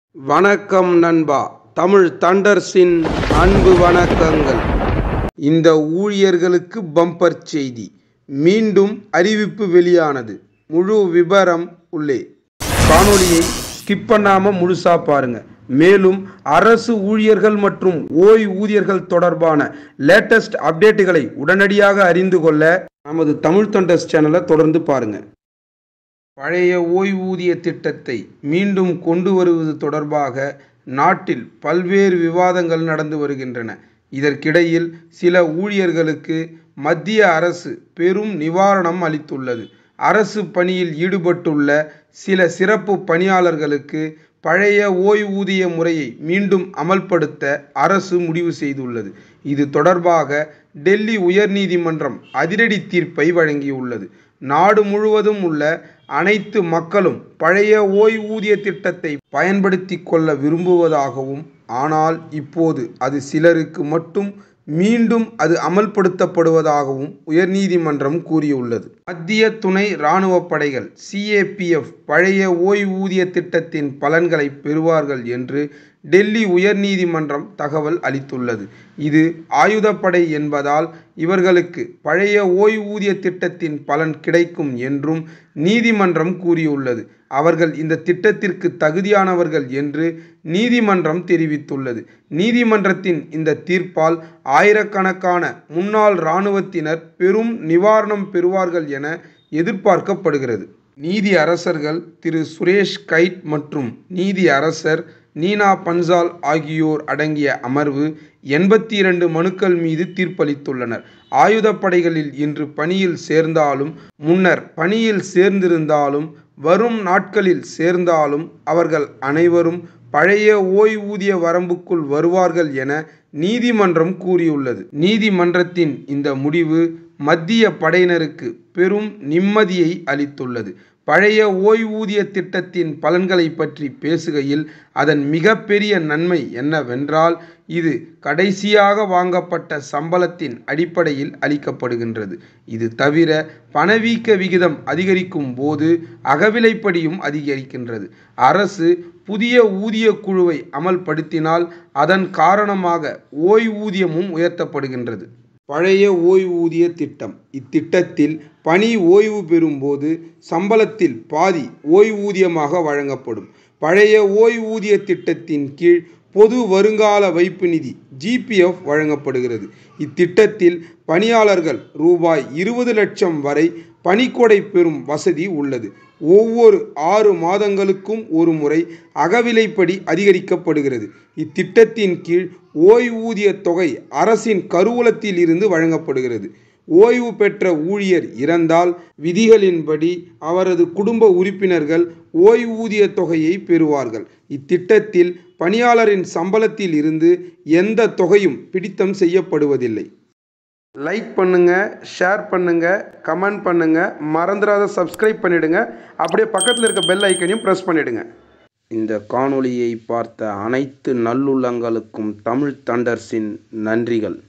வணக்கம் நண்பா தமிழ் தண்டர்ஸின் அன்பு வணக்கங்கள் இந்த ஊழியர்களுக்கு பம்பர் செய்தி மீண்டும் அறிவிப்பு வெளியானது முழு விபரம் உள்ளே காணொளியை ஸ்கிப் பண்ணாம முழுசா பாருங்க மேலும் அரசு ஊழியர்கள் மற்றும் ஓய்வூதியர்கள் தொடர்பான லேட்டஸ்ட் அப்டேட்டுகளை உடனடியாக அறிந்து கொள்ள நமது தமிழ் தண்டர்ஸ் சேனலை தொடர்ந்து பாருங்க பழைய ஓய்வூதிய திட்டத்தை மீண்டும் கொண்டு வருவது தொடர்பாக நாட்டில் பல்வேறு விவாதங்கள் நடந்து வருகின்றன இதற்கிடையில் சில ஊழியர்களுக்கு மத்திய அரசு பெரும் நிவாரணம் அளித்துள்ளது அரசு பணியில் ஈடுபட்டுள்ள சில சிறப்பு பணியாளர்களுக்கு பழைய ஓய்வூதிய முறையை மீண்டும் அமல்படுத்த அரசு முடிவு செய்துள்ளது இது தொடர்பாக டெல்லி உயர்நீதிமன்றம் அதிரடி தீர்ப்பை வழங்கியுள்ளது நாடு முழுவதும் உள்ள அனைத்து மக்களும் பழைய ஓய்வூதிய திட்டத்தை பயன்படுத்தி கொள்ள விரும்புவதாகவும் ஆனால் இப்போது அது சிலருக்கு மட்டும் மீண்டும் அது அமல்படுத்தப்படுவதாகவும் உயர்நீதிமன்றம் கூறியுள்ளது மத்திய துணை இராணுவ படைகள் சிஏபிஎஃப் பழைய ஓய்வூதிய திட்டத்தின் பலன்களை பெறுவார்கள் என்று டெல்லி உயர்நீதிமன்றம் தகவல் அளித்துள்ளது இது ஆயுதப்படை என்பதால் இவர்களுக்கு பழைய ஓய்வூதிய திட்டத்தின் பலன் கிடைக்கும் என்றும் நீதிமன்றம் கூறியுள்ளது அவர்கள் இந்த திட்டத்திற்கு தகுதியானவர்கள் என்று நீதிமன்றம் தெரிவித்துள்ளது நீதிமன்றத்தின் இந்த தீர்ப்பால் ஆயிரக்கணக்கான முன்னாள் இராணுவத்தினர் பெரும் நிவாரணம் பெறுவார்கள் என எதிர்பார்க்கப்படுகிறது நீதி அரசர்கள் திரு சுரேஷ் கைட் மற்றும் நீதி அரசர் நீனா பன்சால் ஆகியோர் அடங்கிய அமர்வு எண்பத்தி இரண்டு மனுக்கள் மீது தீர்ப்பளித்துள்ளனர் ஆயுதப்படைகளில் இன்று பணியில் சேர்ந்தாலும் முன்னர் பணியில் சேர்ந்திருந்தாலும் வரும் நாட்களில் சேர்ந்தாலும் அவர்கள் அனைவரும் பழைய ஓய்வூதிய வரம்புக்குள் வருவார்கள் என நீதிமன்றம் கூறியுள்ளது நீதிமன்றத்தின் இந்த முடிவு மத்திய படையினருக்கு பெரும் நிம்மதியை அளித்துள்ளது பழைய ஓய்வூதிய திட்டத்தின் பலன்களை பற்றி பேசுகையில் அதன் மிகப்பெரிய நன்மை என்னவென்றால் இது கடைசியாக வாங்கப்பட்ட சம்பளத்தின் அடிப்படையில் அளிக்கப்படுகின்றது இது தவிர பணவீக்க விகிதம் அதிகரிக்கும் போது அகவிலைப்படியும் அதிகரிக்கின்றது அரசு புதிய ஊதிய குழுவை அமல்படுத்தினால் அதன் காரணமாக ஓய்வூதியமும் உயர்த்தப்படுகின்றது பழைய ஓய்வூதிய திட்டம் இத்திட்டத்தில் பணி ஓய்வு பெறும்போது சம்பளத்தில் பாதி ஓய்வூதியமாக வழங்கப்படும் பழைய ஓய்வூதிய திட்டத்தின் கீழ் பொது வருங்கால வைப்பு நிதி ஜிபிஎஃப் வழங்கப்படுகிறது இத்திட்டத்தில் பணியாளர்கள் ரூபாய் இருபது லட்சம் வரை பணிக்கொடை பெறும் வசதி உள்ளது ஒவ்வொரு ஆறு மாதங்களுக்கும் ஒரு முறை அகவிலைப்படி அதிகரிக்கப்படுகிறது இத்திட்டத்தின் கீழ் ஓய்வூதிய தொகை அரசின் கருவூலத்தில் இருந்து வழங்கப்படுகிறது ஓய்வு பெற்ற ஊழியர் இறந்தால் விதிகளின்படி அவரது குடும்ப உறுப்பினர்கள் ஓய்வூதிய தொகையை பெறுவார்கள் இத்திட்டத்தில் பணியாளரின் சம்பளத்தில் இருந்து எந்த தொகையும் பிடித்தம் செய்யப்படுவதில்லை லைக் பண்ணுங்க ஷேர் பண்ணுங்க கமெண்ட் பண்ணுங்க மறந்துடாத சப்ஸ்கிரைப் பண்ணிடுங்க அப்படியே பக்கத்தில் இருக்க பெல் ஐக்கனையும் ப்ரெஸ் பண்ணிடுங்க இந்த காணொளியை பார்த்த அனைத்து நல்லுள்ளங்களுக்கும் தமிழ் தண்டர்ஸின் நன்றிகள்